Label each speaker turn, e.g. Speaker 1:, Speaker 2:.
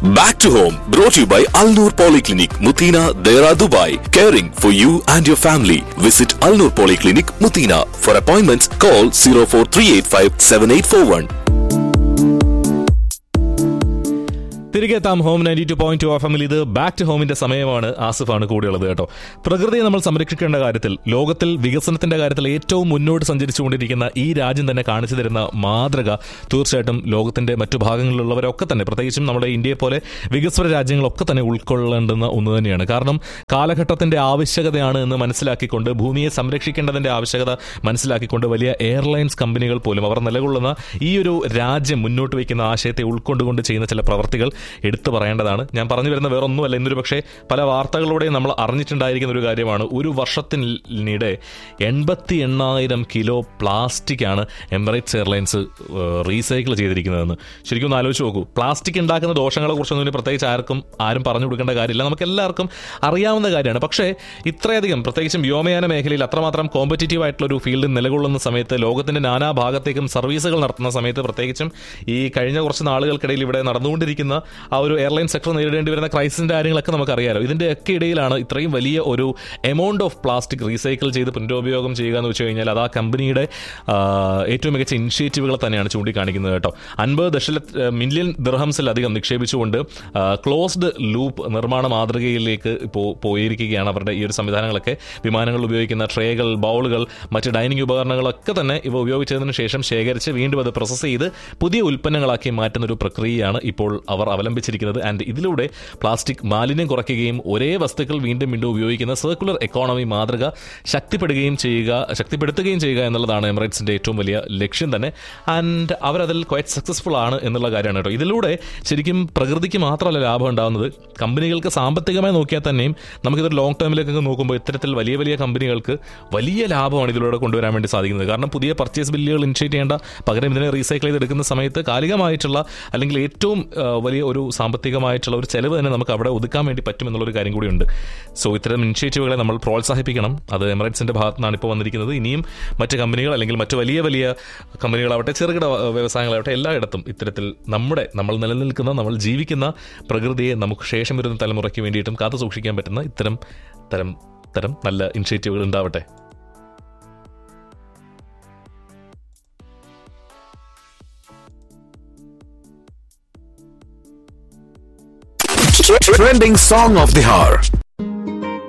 Speaker 1: Back to home, brought to you by Al Noor Polyclinic, Mutina, Dera, Dubai. Caring for you and your family. Visit Al Noor Polyclinic, Mutina. For appointments, call 04385 7841.
Speaker 2: തിരികെ എത്താം home ninety two point two F എമ്മിൽ ഇത് back to ഹോമിന്റെ സമയമാണ് ആസിഫാണ് കൂടെയുള്ളത് കേട്ടോ പ്രകൃതിയെ നമ്മൾ സംരക്ഷിക്കേണ്ട കാര്യത്തിൽ ലോകത്തിൽ വികസനത്തിന്റെ കാര്യത്തിൽ ഏറ്റവും മുന്നോട്ട് സഞ്ചരിച്ചുകൊണ്ടിരിക്കുന്ന ഈ രാജ്യം തന്നെ കാണിച്ചു തരുന്ന മാതൃക തീർച്ചയായിട്ടും ലോകത്തിന്റെ മറ്റു ഭാഗങ്ങളിലുള്ളവരൊക്കെ തന്നെ പ്രത്യേകിച്ചും നമ്മുടെ ഇന്ത്യയെ പോലെ വികസ്വര രാജ്യങ്ങളൊക്കെ തന്നെ ഉൾക്കൊള്ളേണ്ടുന്ന ഒന്ന് തന്നെയാണ് കാരണം കാലഘട്ടത്തിന്റെ ആവശ്യകതയാണ് എന്ന് മനസ്സിലാക്കിക്കൊണ്ട് ഭൂമിയെ സംരക്ഷിക്കേണ്ടതിന്റെ ആവശ്യകത മനസ്സിലാക്കിക്കൊണ്ട് വലിയ എയർലൈൻസ് കമ്പനികൾ പോലും അവർ നിലകൊള്ളുന്ന ഈ ഒരു രാജ്യം മുന്നോട്ട് വയ്ക്കുന്ന ആശയത്തെ ഉൾക്കൊണ്ടുകൊണ്ട് ചെയ്യുന്ന ചില പ്രവർത്തികൾ എടുത്തു പറയേണ്ടതാണ് ഞാൻ പറഞ്ഞു വരുന്ന വേറൊന്നുമല്ല ഇന്നൊരു പക്ഷേ പല വാർത്തകളിലൂടെയും നമ്മൾ അറിഞ്ഞിട്ടുണ്ടായിരിക്കുന്ന ഒരു കാര്യമാണ് ഒരു വർഷത്തിനിടെ എൺപത്തി എണ്ണായിരം കിലോ പ്ലാസ്റ്റിക് ആണ് എമിറേറ്റ്സ് എയർലൈൻസ് റീസൈക്കിൾ ചെയ്തിരിക്കുന്നതെന്ന് ശരിക്കും ഒന്ന് ആലോചിച്ച് നോക്കൂ പ്ലാസ്റ്റിക് ഉണ്ടാക്കുന്ന ദോഷങ്ങളെ കുറിച്ചൊന്നും ഇനി പ്രത്യേകിച്ച് ആർക്കും ആരും പറഞ്ഞു കൊടുക്കേണ്ട കാര്യമില്ല നമുക്ക് എല്ലാവർക്കും അറിയാവുന്ന കാര്യമാണ് പക്ഷേ ഇത്രയധികം പ്രത്യേകിച്ചും വ്യോമയാന മേഖലയിൽ അത്രമാത്രം കോമ്പറ്റീറ്റീവ് ആയിട്ടുള്ള ഒരു ഫീൽഡ് നിലകൊള്ളുന്ന സമയത്ത് ലോകത്തിന്റെ നാനാ ഭാഗത്തേക്കും സർവീസുകൾ നടത്തുന്ന സമയത്ത് പ്രത്യേകിച്ചും ഈ കഴിഞ്ഞ കുറച്ച് നാളുകൾക്കിടയിൽ ഇവിടെ നടന്നുകൊണ്ടിരിക്കുന്ന ആ ഒരു എയർലൈൻ സെക്ടർ നേരിടേണ്ടി വരുന്ന ക്രൈസിന്റെ കാര്യങ്ങളൊക്കെ നമുക്കറിയാലോ ഇതിന്റെ ഒക്കെ ഇടയിലാണ് ഇത്രയും വലിയ ഒരു എമൗണ്ട് ഓഫ് പ്ലാസ്റ്റിക് റീസൈക്കിൾ ചെയ്ത് പുനരുപയോഗം ചെയ്യുക എന്ന് വെച്ച് കഴിഞ്ഞാൽ അത് ആ കമ്പനിയുടെ ആ, ഏറ്റവും മികച്ച ഇനിഷ്യേറ്റീവുകൾ തന്നെയാണ് ചൂണ്ടിക്കാണിക്കുന്നത് കേട്ടോ അൻപത് ദശല മില്യൺ ദിർഹംസിലധികം നിക്ഷേപിച്ചുകൊണ്ട് ക്ലോസ്ഡ് ലൂപ്പ് നിർമ്മാണ മാതൃകയിലേക്ക് ഇപ്പോൾ പോയിരിക്കുകയാണ് അവരുടെ ഈ ഒരു സംവിധാനങ്ങളൊക്കെ വിമാനങ്ങളിൽ ഉപയോഗിക്കുന്ന ട്രേകൾ ബൗളുകൾ മറ്റ് ഡൈനിങ് ഉപകരണങ്ങളൊക്കെ തന്നെ ഇവ ഉപയോഗിച്ചതിന് ശേഷം ശേഖരിച്ച് വീണ്ടും അത് പ്രോസസ്സ് ചെയ്ത് പുതിയ ഉൽപ്പന്നങ്ങളാക്കി മാറ്റുന്ന ഒരു പ്രക്രിയയാണ് ഇപ്പോൾ അവർ അവലംബിച്ചിരിക്കുന്നത് ആൻഡ് ഇതിലൂടെ പ്ലാസ്റ്റിക് മാലിന്യം കുറയ്ക്കുകയും ഒരേ വസ്തുക്കൾ വീണ്ടും വീണ്ടും ഉപയോഗിക്കുന്ന സർക്കുലർ എക്കോണമി മാതൃക ശക്തിപ്പെടുകയും ചെയ്യുക ശക്തിപ്പെടുത്തുകയും ചെയ്യുക എന്നുള്ളതാണ് എമിറേറ്റ്സിന്റെ ഏറ്റവും വലിയ ലക്ഷ്യം തന്നെ ആൻഡ് അവരതിൽ ക്വൈറ്റ് സക്സസ്ഫുൾ ആണ് എന്നുള്ള കാര്യമാണ് കേട്ടോ ഇതിലൂടെ ശരിക്കും പ്രകൃതിക്ക് മാത്രമല്ല ലാഭം ഉണ്ടാകുന്നത് കമ്പനികൾക്ക് സാമ്പത്തികമായി നോക്കിയാൽ തന്നെയും നമുക്കിതൊരു ലോങ് ടേമിലേക്കൊക്കെ നോക്കുമ്പോൾ ഇത്തരത്തിൽ വലിയ വലിയ കമ്പനികൾക്ക് വലിയ ലാഭമാണ് ഇതിലൂടെ കൊണ്ടുവരാൻ വേണ്ടി സാധിക്കുന്നത് കാരണം പുതിയ പർച്ചേസ് ബില്ലുകൾ ഇനിഷ്യേറ്റ് ചെയ്യേണ്ട പകരം ഇതിനെ റീസൈക്കിൾ ചെയ്തെടുക്കുന്ന സമയത്ത് കാലികമായിട്ടുള്ള അല്ലെങ്കിൽ ഏറ്റവും ആ, വലിയ ഒരു സാമ്പത്തികമായിട്ടുള്ള ഒരു ചെലവ് തന്നെ നമുക്ക് അവിടെ ഒതുക്കാൻ വേണ്ടി പറ്റും എന്നുള്ളൊരു കാര്യം കൂടിയുണ്ട് സോ ഇത്തരം ഇനിഷ്യേറ്റീവുകളെ നമ്മൾ പ്രോത്സാഹിപ്പിക്കണം അത് എമിറേറ്റ്സിന്റെ ഭാഗത്തു നിന്നാണ് ഇപ്പോൾ വന്നിരിക്കുന്നത് ഇനിയും മറ്റ് കമ്പനികൾ അല്ലെങ്കിൽ മറ്റ് വലിയ വലിയ കമ്പനികളാവട്ടെ ചെറുകിട വ- വ്യവസായങ്ങളാവട്ടെ എല്ലായിടത്തും ഇത്തരത്തിൽ നമ്മുടെ നമ്മൾ നിലനിൽക്കുന്ന നമ്മൾ ജീവിക്കുന്ന പ്രകൃതിയെ നമുക്ക് ശേഷം വരുന്ന തലമുറയ്ക്ക് വേണ്ടിയിട്ടും കാത്തു സൂക്ഷിക്കാൻ പറ്റുന്ന ഇത്തരം തരം തരം നല്ല ഇനിഷ്യേറ്റീവുകൾ ഉണ്ടാവട്ടെ
Speaker 1: Trending song of the hour.